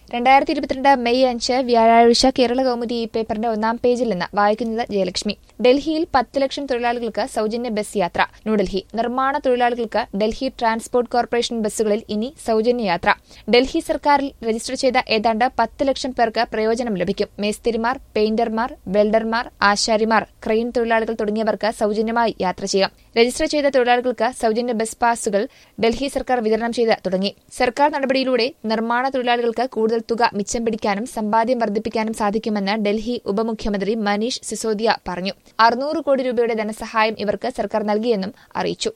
രണ്ടായിരത്തി ഇരുപത്തിരണ്ട് മെയ് അഞ്ച് വ്യാഴാഴ്ച കേരള കൗമുദി ഈ പേപ്പറിന്റെ ഒന്നാം പേജിൽ നിന്ന് വായിക്കുന്നത് ജയലക്ഷ്മി ഡൽഹിയിൽ പത്ത് ലക്ഷം തൊഴിലാളികൾക്ക് സൗജന്യ ബസ് യാത്ര ന്യൂഡൽഹി നിർമ്മാണ തൊഴിലാളികൾക്ക് ഡൽഹി ട്രാൻസ്പോർട്ട് കോർപ്പറേഷൻ ബസ്സുകളിൽ ഇനി സൗജന്യ യാത്ര ഡൽഹി സർക്കാരിൽ രജിസ്റ്റർ ചെയ്ത ഏതാണ്ട് പത്ത് ലക്ഷം പേർക്ക് പ്രയോജനം ലഭിക്കും മേസ്തിരിമാർ പെയിന്റർമാർ വെൽഡർമാർ ആശാരിമാർ ക്രെയിൻ തൊഴിലാളികൾ തുടങ്ങിയവർക്ക് സൗജന്യമായി യാത്ര ചെയ്യാം രജിസ്റ്റർ ചെയ്ത തൊഴിലാളികൾക്ക് സൗജന്യ ബസ് പാസുകൾ ഡൽഹി സർക്കാർ വിതരണം ചെയ്ത് തുടങ്ങി സർക്കാർ നടപടിയിലൂടെ നിർമ്മാണ തൊഴിലാളികൾക്ക് കൂടുതൽ തുക മിച്ചം പിടിക്കാനും സമ്പാദ്യം വർദ്ധിപ്പിക്കാനും സാധിക്കുമെന്ന് ഡൽഹി ഉപമുഖ്യമന്ത്രി മനീഷ് സിസോദിയ പറഞ്ഞു അറുന്നൂറ് കോടി രൂപയുടെ ധനസഹായം ഇവർക്ക് സർക്കാർ നൽകിയെന്നും അറിയിച്ചു